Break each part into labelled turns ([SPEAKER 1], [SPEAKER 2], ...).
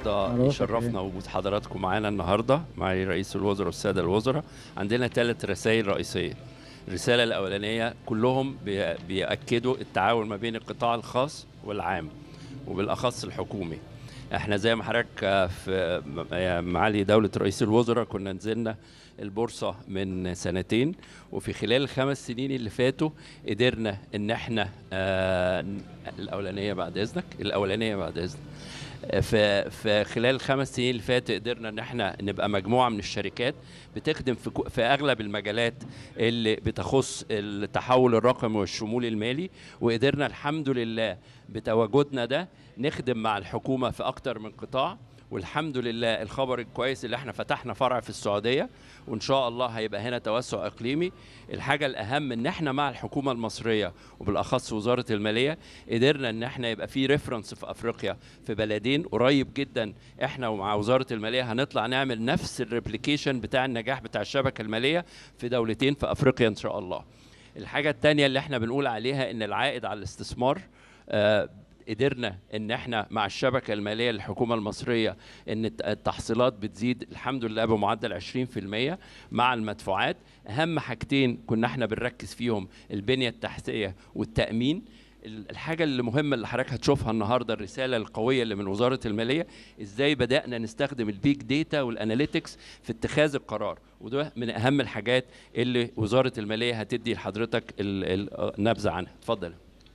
[SPEAKER 1] النهارده يشرفنا وجود حضراتكم معانا النهارده معالي رئيس الوزراء والساده الوزراء عندنا ثلاث رسائل رئيسيه الرساله الاولانيه كلهم بي- بياكدوا التعاون ما بين القطاع الخاص والعام وبالاخص الحكومي احنا زي ما حضرتك آه، في م- معالي دوله رئيس الوزراء كنا نزلنا البورصه من سنتين وفي خلال الخمس سنين اللي فاتوا قدرنا ان احنا آه الاولانيه بعد اذنك الاولانيه بعد اذنك في في خلال الخمس سنين اللي فاتت قدرنا ان احنا نبقى مجموعه من الشركات بتخدم في كو- في اغلب المجالات اللي بتخص التحول الرقمي والشمول المالي وقدرنا الحمد لله بتواجدنا ده نخدم مع الحكومه في اكتر من قطاع والحمد لله الخبر الكويس اللي احنا فتحنا فرع في السعوديه وان شاء الله هيبقى هنا توسع اقليمي الحاجه الاهم ان احنا مع الحكومه المصريه وبالاخص وزاره الماليه قدرنا ان احنا يبقى في ريفرنس في افريقيا في بلدين قريب جدا احنا ومع وزاره الماليه هنطلع نعمل نفس الريبليكيشن بتاع النجاح بتاع الشبكه الماليه في دولتين في افريقيا ان شاء الله الحاجه الثانيه اللي احنا بنقول عليها ان العائد على الاستثمار آه، قدرنا ان احنا مع الشبكه الماليه للحكومه المصريه ان الت- التحصيلات بتزيد الحمد لله بمعدل 20% مع المدفوعات اهم حاجتين كنا احنا بنركز فيهم البنيه التحتيه والتامين ال- الحاجه اللي مهمه اللي حضرتك هتشوفها النهارده الرساله القويه اللي من وزاره الماليه ازاي بدانا نستخدم البيج داتا والاناليتكس في اتخاذ القرار وده من اهم الحاجات اللي وزاره الماليه هتدي لحضرتك ال- ال- نبذه عنها اتفضل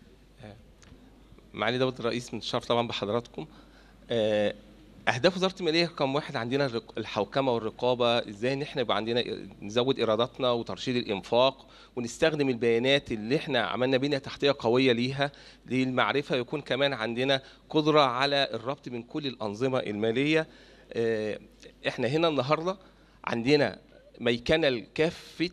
[SPEAKER 2] معالي دولة الرئيس متشرف طبعا بحضراتكم آه، اهداف وزاره الماليه رقم واحد عندنا الرق- الحوكمه والرقابه ازاي ان احنا يبقى عندنا نزود ايراداتنا وترشيد الانفاق ونستخدم البيانات اللي احنا عملنا بنيه تحتيه قويه ليها للمعرفه يكون كمان عندنا قدره على الربط من كل الانظمه الماليه آه، احنا هنا النهارده عندنا ميكنه لكافه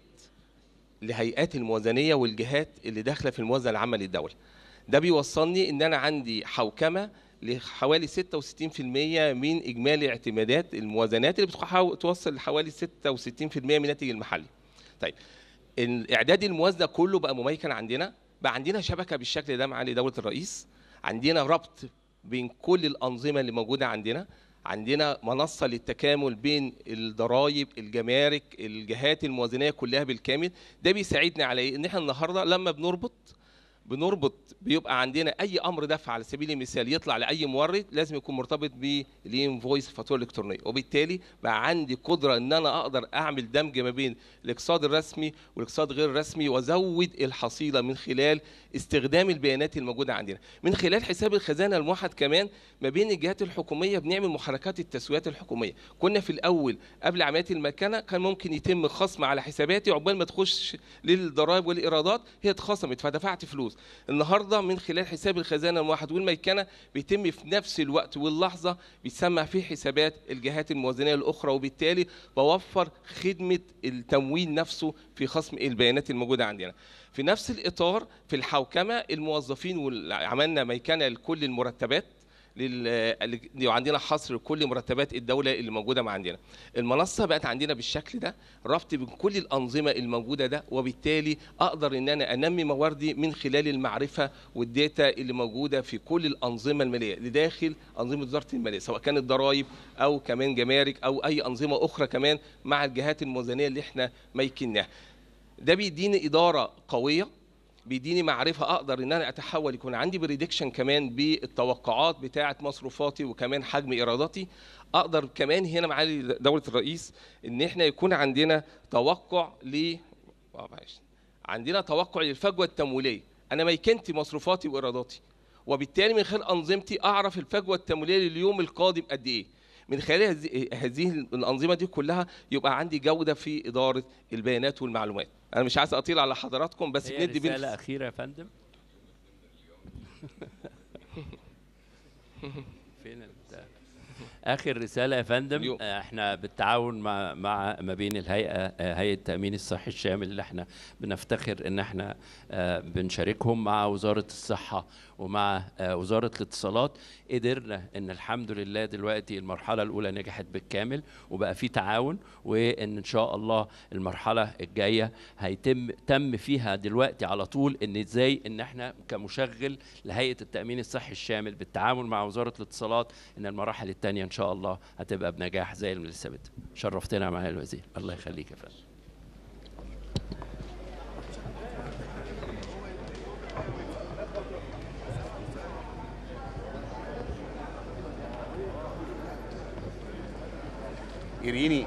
[SPEAKER 2] لهيئات الموازنيه والجهات اللي داخله في الموازنه العامه للدوله ده بيوصلني ان انا عندي حوكمه لحوالي 66% من اجمالي اعتمادات الموازنات اللي بتحاول توصل لحوالي 66% من الناتج المحلي. طيب الاعداد الموازنه كله بقى مميكن عندنا بقى عندنا شبكه بالشكل ده معالي دوله الرئيس عندنا ربط بين كل الانظمه اللي موجوده عندنا عندنا منصه للتكامل بين الضرائب الجمارك الجهات الموازنيه كلها بالكامل ده بيساعدنا على ايه ان احنا النهارده لما بنربط بنربط بيبقى عندنا اي امر دفع على سبيل المثال يطلع لاي مورد لازم يكون مرتبط بالانفويس الفاتوره الالكترونيه وبالتالي بقى عندي قدره ان انا اقدر اعمل دمج ما بين الاقتصاد الرسمي والاقتصاد غير الرسمي وازود الحصيله من خلال استخدام البيانات الموجوده عندنا من خلال حساب الخزانه الموحد كمان ما بين الجهات الحكوميه بنعمل محركات التسويات الحكوميه كنا في الاول قبل عمليه المكنه كان ممكن يتم خصم على حساباتي عقبال ما تخش للضرائب والايرادات هي اتخصمت فدفعت فلوس النهارده من خلال حساب الخزانه الموحد والميكنه بيتم في نفس الوقت واللحظه بيسمع فيه حسابات الجهات الموازنيه الاخرى وبالتالي بوفر خدمه التموين نفسه في خصم البيانات الموجوده عندنا في نفس الاطار في الحوكمه الموظفين وال- عملنا ميكنه لكل المرتبات لل... عندنا حصر كل مرتبات الدوله اللي موجوده مع عندنا المنصه بقت عندنا بالشكل ده ربط بين كل الانظمه الموجوده ده وبالتالي اقدر ان انا انمي مواردي من خلال المعرفه والداتا اللي موجوده في كل الانظمه الماليه لداخل انظمه وزاره الماليه سواء كانت ضرائب او كمان جمارك او اي انظمه اخرى كمان مع الجهات الموازنيه اللي احنا ميكناها ده بيديني اداره قويه بيديني معرفه اقدر ان انا اتحول يكون عندي بريدكشن كمان بالتوقعات بتاعه مصروفاتي وكمان حجم ايراداتي اقدر كمان هنا معالي دوله الرئيس ان احنا يكون عندنا توقع ل آه، معلش. عندنا توقع للفجوه التمويليه انا ميكنت مصروفاتي وايراداتي وبالتالي من خلال انظمتي اعرف الفجوه التمويليه لليوم القادم قد ايه من خلال هذه- هذه الانظمه دي كلها يبقى عندي جوده في اداره البيانات والمعلومات انا مش عايز اطيل على حضراتكم بس
[SPEAKER 1] هي
[SPEAKER 2] بندي بين
[SPEAKER 1] رساله اخيره يا فندم فين البتاع؟ اخر رساله يا فندم
[SPEAKER 2] اليوم.
[SPEAKER 1] آه، احنا بالتعاون مع مع ما بين الهيئه آه، هيئه التامين الصحي الشامل اللي احنا بنفتخر ان احنا آه، بنشاركهم مع وزاره الصحه ومع آه، وزاره الاتصالات قدرنا ان الحمد لله دلوقتي المرحله الاولى نجحت بالكامل وبقى في تعاون وان ان شاء الله المرحله الجايه هيتم تم فيها دلوقتي على طول ان ازاي ان احنا كمشغل لهيئه التامين الصحي الشامل بالتعاون مع وزاره الاتصالات ان المراحل الثانيه ان شاء الله هتبقى بنجاح زي اللي لسه بت- شرفتنا معالي الوزير الله يخليك يا فندم
[SPEAKER 3] إيريني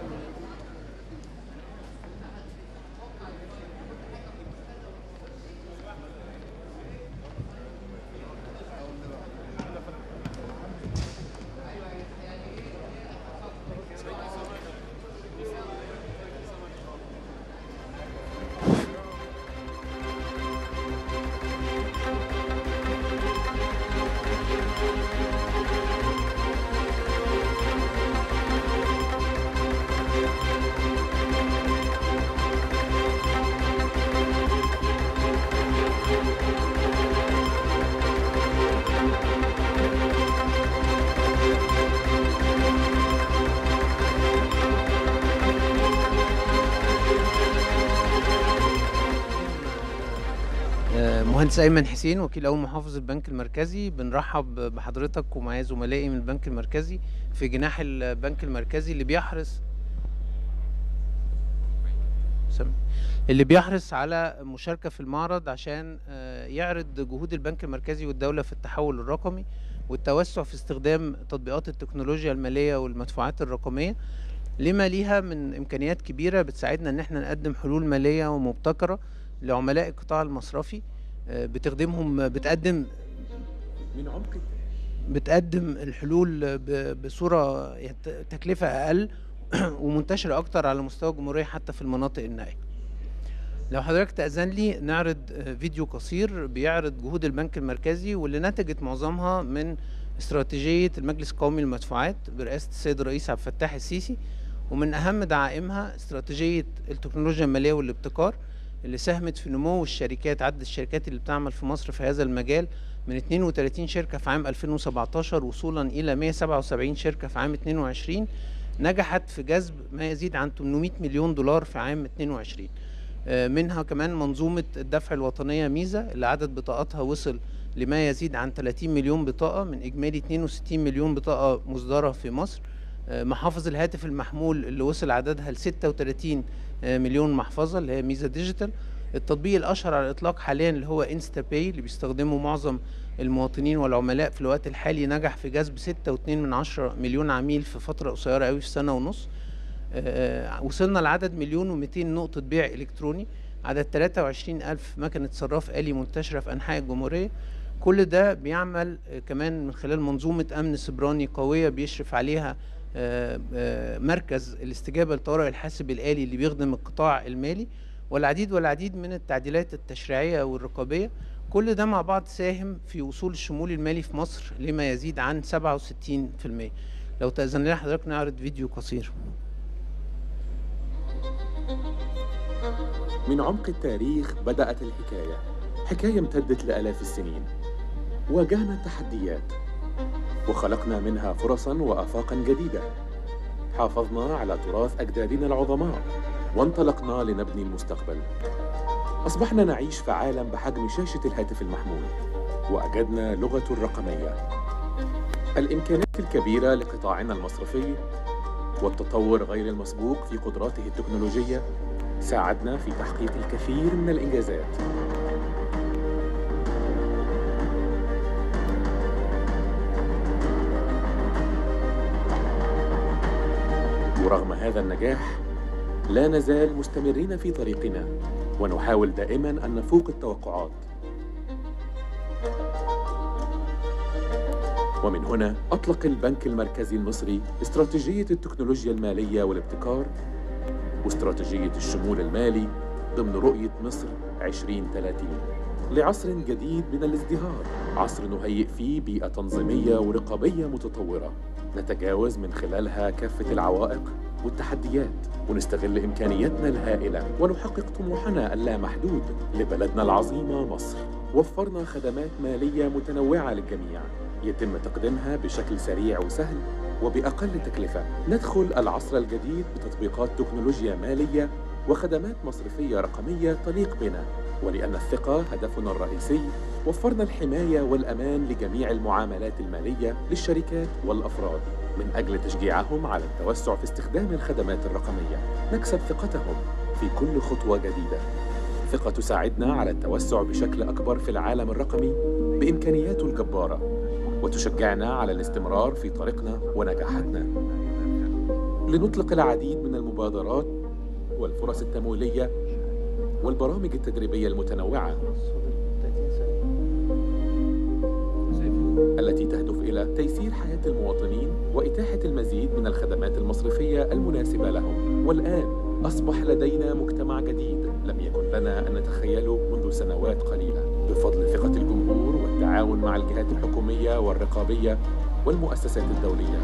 [SPEAKER 4] آه، مهندس ايمن حسين وكيل اول محافظ البنك المركزي بنرحب بحضرتك ومعايا زملائي من البنك المركزي في جناح البنك المركزي اللي بيحرص سامع. اللي بيحرص على مشاركة في المعرض عشان آه، يعرض جهود البنك المركزي والدولة في التحول الرقمي والتوسع في استخدام تطبيقات التكنولوجيا المالية والمدفوعات الرقمية لما ليها من إمكانيات كبيرة بتساعدنا إن احنا نقدم حلول مالية ومبتكرة لعملاء القطاع المصرفي آه، بتخدمهم بتقدم
[SPEAKER 3] من عمق
[SPEAKER 4] بتقدم الحلول ب- بصورة يعني ت- تكلفة أقل ومنتشرة أكتر على مستوى الجمهورية حتى في المناطق النائية لو حضرتك تأذن لي نعرض آه، فيديو قصير بيعرض جهود البنك المركزي واللي نتجت معظمها من استراتيجية المجلس القومي للمدفوعات برئاسة السيد الرئيس عبد الفتاح السيسي ومن أهم دعائمها استراتيجية التكنولوجيا المالية والابتكار اللي ساهمت في نمو الشركات عدد الشركات اللي بتعمل في مصر في هذا المجال من 32 شركة في عام 2017 وصولا إلى 177 شركة في عام 22 نجحت في جذب ما يزيد عن 800 مليون دولار في عام 22 آه، منها كمان منظومة الدفع الوطنية ميزة اللي عدد بطاقاتها وصل لما يزيد عن 30 مليون بطاقة من إجمالي 62 مليون بطاقة مصدرة في مصر آه، محافظ الهاتف المحمول اللي وصل عددها ل 36 آه، مليون محفظة اللي هي ميزة ديجيتال التطبيق الأشهر على الإطلاق حاليا اللي هو انستا باي اللي بيستخدمه معظم المواطنين والعملاء في الوقت الحالي نجح في جذب 6.2 من عشرة مليون عميل في فترة قصيرة قوي في سنة ونص آه، وصلنا لعدد مليون و200 نقطة بيع إلكتروني عدد 23 ألف مكنة صراف آلي منتشرة في أنحاء الجمهورية كل ده بيعمل آه، كمان من خلال منظومة أمن سيبراني قوية بيشرف عليها آه، آه، مركز الاستجابة لطوارئ الحاسب الآلي اللي بيخدم القطاع المالي والعديد والعديد من التعديلات التشريعية والرقابية كل ده مع بعض ساهم في وصول الشمول المالي في مصر لما يزيد عن 67% لو تأذن لنا حضرتك نعرض فيديو قصير
[SPEAKER 5] من عمق التاريخ بدأت الحكاية حكاية امتدت لآلاف السنين واجهنا التحديات وخلقنا منها فرصا وآفاقا جديدة حافظنا على تراث أجدادنا العظماء وانطلقنا لنبني المستقبل أصبحنا نعيش في عالم بحجم شاشة الهاتف المحمول وأجدنا لغة الرقمية الإمكانيات الكبيرة لقطاعنا المصرفي والتطور غير المسبوق في قدراته التكنولوجية ساعدنا في تحقيق الكثير من الإنجازات ورغم هذا النجاح لا نزال مستمرين في طريقنا ونحاول دائما أن نفوق التوقعات ومن هنا أطلق البنك المركزي المصري استراتيجية التكنولوجيا المالية والابتكار واستراتيجية الشمول المالي ضمن رؤية مصر 2030 لعصر جديد من الازدهار عصر نهيئ فيه بيئة تنظيمية ورقابية متطورة نتجاوز من خلالها كافة العوائق والتحديات ونستغل إمكانياتنا الهائلة ونحقق طموحنا اللامحدود لبلدنا العظيمة مصر وفرنا خدمات مالية متنوعة للجميع يتم تقديمها بشكل سريع وسهل وبأقل تكلفة ندخل العصر الجديد بتطبيقات تكنولوجيا مالية وخدمات مصرفية رقمية تليق بنا ولأن الثقة هدفنا الرئيسي وفرنا الحماية والأمان لجميع المعاملات المالية للشركات والأفراد من أجل تشجيعهم على التوسع في استخدام الخدمات الرقمية نكسب ثقتهم في كل خطوة جديدة ثقة تساعدنا على التوسع بشكل أكبر في العالم الرقمي بإمكانياته الجبارة وتشجعنا على الاستمرار في طريقنا ونجاحاتنا لنطلق العديد من المبادرات والفرص التمويلية والبرامج التدريبية المتنوعة التي تهدف إلى تيسير حياة المواطنين وإتاحة المزيد من الخدمات المصرفية المناسبة لهم والآن أصبح لدينا مجتمع جديد لم يكن لنا أن نتخيله منذ سنوات قليلة بفضل ثقة الجمهور والتعاون مع الجهات الحكومية والرقابية والمؤسسات الدولية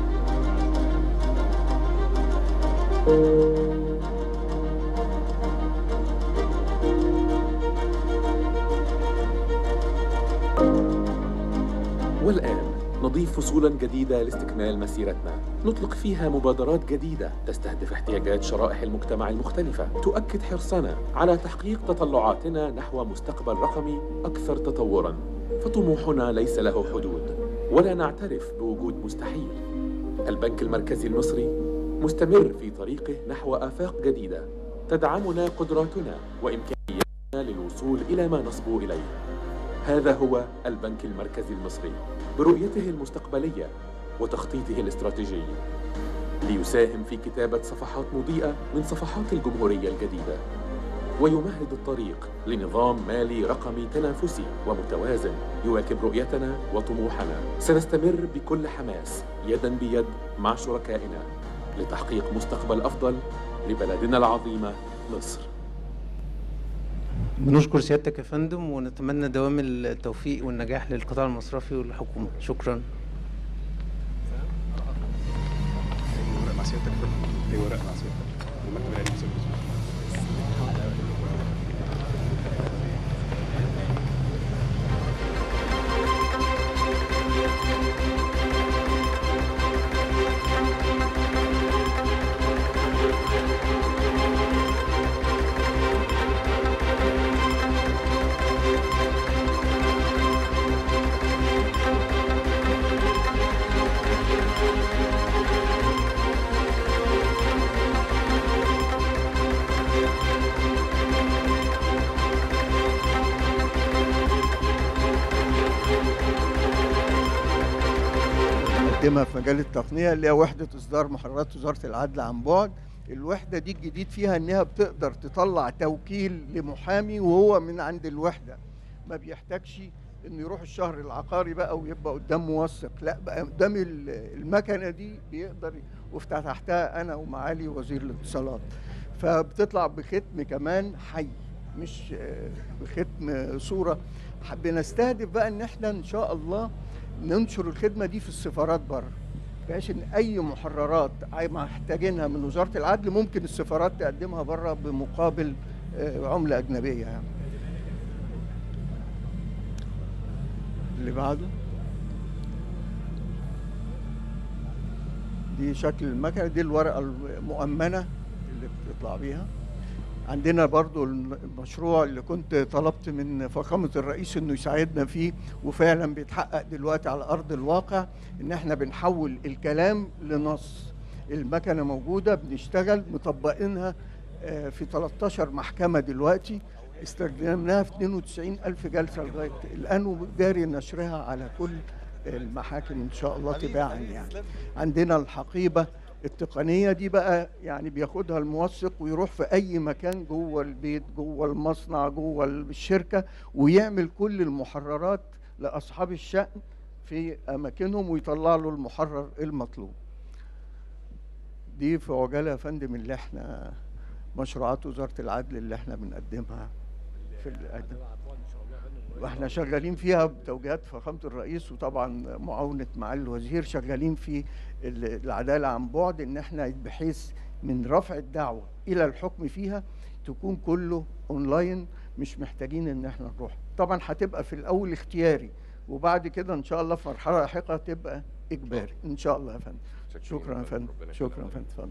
[SPEAKER 5] والآن نضيف فصولا جديدة لاستكمال مسيرتنا نطلق فيها مبادرات جديدة تستهدف احتياجات شرائح المجتمع المختلفة تؤكد حرصنا على تحقيق تطلعاتنا نحو مستقبل رقمي أكثر تطورا فطموحنا ليس له حدود ولا نعترف بوجود مستحيل البنك المركزي المصري مستمر في طريقه نحو آفاق جديدة تدعمنا قدراتنا وإمكانياتنا للوصول إلى ما نصبو إليه هذا هو البنك المركزي المصري برؤيته المستقبلية وتخطيطه الاستراتيجي ليساهم في كتابة صفحات مضيئة من صفحات الجمهورية الجديدة ويمهد الطريق لنظام مالي رقمي تنافسي ومتوازن يواكب رؤيتنا وطموحنا سنستمر بكل حماس يدا بيد مع شركائنا لتحقيق مستقبل أفضل لبلدنا العظيمة مصر
[SPEAKER 4] بنشكر سيادتك يا فندم ونتمنى دوام التوفيق والنجاح للقطاع المصرفي والحكومة شكرا
[SPEAKER 3] ورق مع سيادتك في ورق مع سيادتك المكتب العلمي سيادتك.
[SPEAKER 6] مقدمة في مجال التقنية اللي هي وحدة إصدار محررات وزارة العدل عن بعد الوحدة دي الجديد فيها إنها بتقدر تطلع توكيل لمحامي وهو من عند الوحدة ما بيحتاجش إنه يروح الشهر العقاري بقى ويبقى قدام موثق لا بقى قدام ال- المكنة دي بيقدر وافتتحتها أنا ومعالي وزير الاتصالات فبتطلع بختم كمان حي مش آه، بختم صورة بنستهدف بقى إن إحنا إن شاء الله ننشر الخدمه دي في السفارات بره بحيث ان اي محررات عاي- محتاجينها من وزاره العدل ممكن السفارات تقدمها بره بمقابل آه، عمله اجنبيه يعني اللي بعده دي شكل المكنه دي الورقه المؤمنه اللي بتطلع بيها عندنا برضو المشروع اللي كنت طلبت من فخامة الرئيس انه يساعدنا فيه وفعلا بيتحقق دلوقتي على ارض الواقع ان احنا بنحول الكلام لنص المكنة موجودة بنشتغل مطبقينها آه، في 13 محكمة دلوقتي استخدمناها في 92 ألف جلسة لغاية الآن وجاري نشرها على كل المحاكم إن شاء الله تباعا يعني عندنا الحقيبة التقنية دي بقى يعني بياخدها الموثق ويروح في أي مكان جوه البيت جوه المصنع جوه الشركة ويعمل كل المحررات لأصحاب الشأن في أماكنهم ويطلع له المحرر المطلوب دي في عجالة يا فندم اللي احنا مشروعات وزارة العدل اللي احنا بنقدمها في القدم واحنا شغالين فيها بتوجيهات فخامة الرئيس وطبعا معاونة معالي الوزير شغالين في ال- العدالة عن بعد ان احنا بحيث من رفع الدعوة الى الحكم فيها تكون كله اونلاين مش محتاجين ان احنا نروح طبعا هتبقى في الاول اختياري وبعد كده ان شاء الله في مرحلة لاحقة تبقى اجباري ان شاء الله يا فندم شكرا يا فندم شكرا يا فندم اتفضل.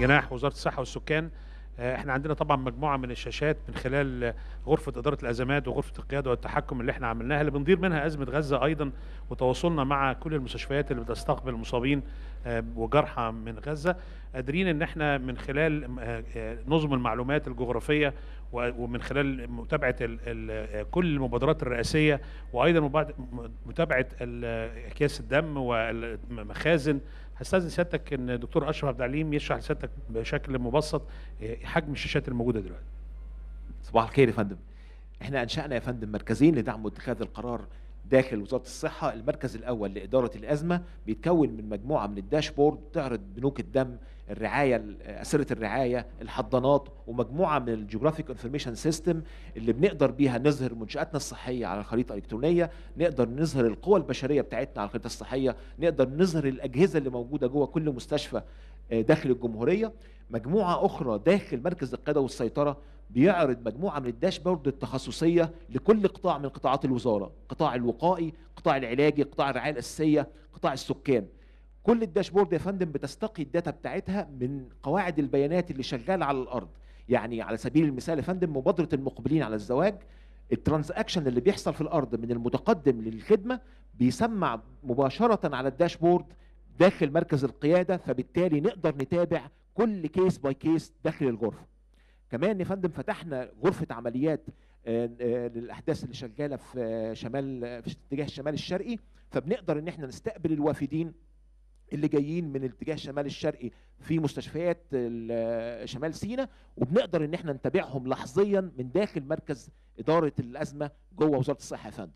[SPEAKER 7] جناح وزاره الصحه والسكان آه، احنا عندنا طبعا مجموعه من الشاشات من خلال آه، غرفه اداره الازمات وغرفه القياده والتحكم اللي احنا عملناها اللي بندير منها ازمه غزه ايضا وتواصلنا مع كل المستشفيات اللي بتستقبل مصابين آه، وجرحى من غزه قادرين ان احنا من خلال آه، آه، نظم المعلومات الجغرافيه و- ومن خلال متابعه ال- ال- آه، كل المبادرات الرئاسيه وايضا مبعد- م- متابعه ال- اكياس الدم والمخازن هستاذن سيادتك ان دكتور اشرف عبد العليم يشرح لسيادتك بشكل مبسط آه، حجم الشاشات الموجوده دلوقتي
[SPEAKER 8] صباح الخير يا فندم احنا انشانا يا فندم مركزين لدعم اتخاذ القرار داخل وزاره الصحه المركز الاول لاداره الازمه بيتكون من مجموعه من الداشبورد تعرض بنوك الدم الرعايه ال- اسره الرعايه الحضانات ومجموعه من الجيوغرافيك انفورميشن سيستم اللي بنقدر بيها نظهر منشاتنا الصحيه على الخريطه الالكترونيه نقدر نظهر القوى البشريه بتاعتنا على الخريطه الصحيه نقدر نظهر الاجهزه اللي موجوده جوه كل مستشفى آه، داخل الجمهوريه مجموعه اخرى داخل مركز القياده والسيطره بيعرض مجموعه من الداشبورد التخصصيه لكل قطاع من قطاعات الوزاره، قطاع الوقائي، قطاع العلاجي، قطاع الرعايه الاساسيه، قطاع السكان. كل الداشبورد يا فندم بتستقي الداتا بتاعتها من قواعد البيانات اللي شغاله على الارض. يعني على سبيل المثال يا فندم مبادره المقبلين على الزواج الترانزاكشن اللي بيحصل في الارض من المتقدم للخدمه بيسمع مباشره على الداشبورد داخل مركز القياده فبالتالي نقدر نتابع كل كيس باي كيس داخل الغرفه. كمان يا فندم فتحنا غرفه عمليات آه، آه، للاحداث اللي شغاله في آه، شمال آه، في اتجاه الشمال الشرقي فبنقدر ان احنا نستقبل الوافدين اللي جايين من الاتجاه الشمال الشرقي في مستشفيات ال- آه، شمال سيناء وبنقدر ان احنا نتابعهم لحظيا من داخل مركز اداره الازمه جوه وزاره الصحه يا فندم.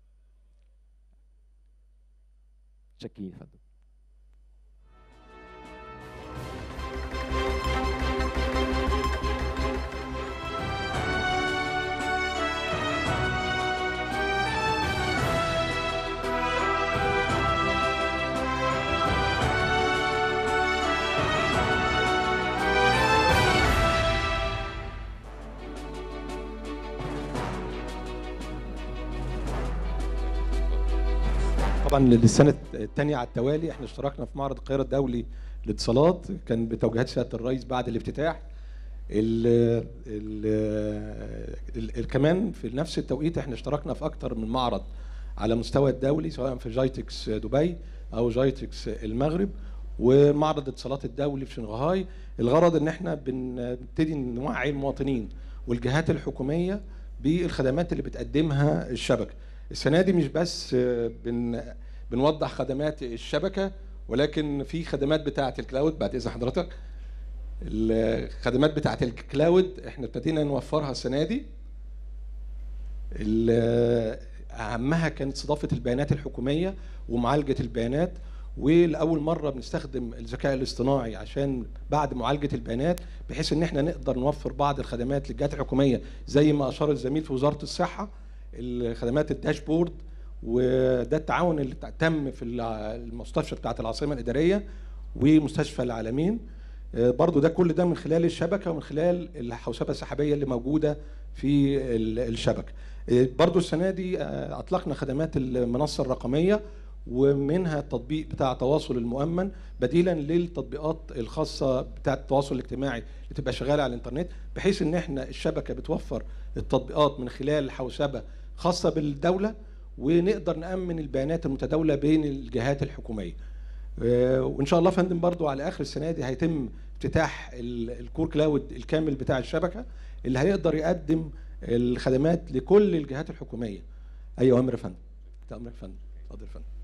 [SPEAKER 8] شاكرين يا فندم.
[SPEAKER 3] طبعا للسنه الثانيه على التوالي احنا اشتركنا في معرض القاهره الدولي للاتصالات كان بتوجيهات سياده الرئيس بعد الافتتاح ال ال ال ال كمان في نفس التوقيت احنا اشتركنا في اكتر من معرض على مستوى الدولي سواء في جايتكس دبي او جايتكس المغرب ومعرض الاتصالات الدولي في شنغهاي الغرض ان احنا بنبتدي نوعي المواطنين والجهات الحكوميه بالخدمات اللي بتقدمها الشبكه السنه دي مش بس آه، بن بنوضح خدمات الشبكه ولكن في خدمات بتاعه الكلاود بعد اذن حضرتك الخدمات بتاعه الكلاود احنا ابتدينا نوفرها السنه دي ال- اهمها كانت استضافه البيانات الحكوميه ومعالجه البيانات ولاول مره بنستخدم الذكاء الاصطناعي عشان بعد معالجه البيانات بحيث ان احنا نقدر نوفر بعض الخدمات للجهات الحكوميه زي ما اشار الزميل في وزاره الصحه الخدمات الداشبورد وده التعاون اللي تم في الع- المستشفى بتاعه العاصمه الاداريه ومستشفى العالمين آه، برضو ده كل ده من خلال الشبكه ومن خلال الحوسبه السحابيه اللي موجوده في ال- الشبكه آه، برضو السنه دي آه، اطلقنا خدمات المنصه الرقميه ومنها التطبيق بتاع التواصل المؤمن بديلا للتطبيقات الخاصه بتاعه التواصل الاجتماعي اللي تبقى شغاله على الانترنت بحيث ان احنا الشبكه بتوفر التطبيقات من خلال حوسبه خاصه بالدوله ونقدر نامن البيانات المتداوله بين الجهات الحكوميه آه، وان شاء الله يا فندم برضو على اخر السنه دي هيتم افتتاح ال- الكور كلاود الكامل بتاع الشبكه اللي هيقدر يقدم الخدمات لكل الجهات الحكوميه ايوه امر يا فندم تأمرك يا فندم اتفضل يا فندم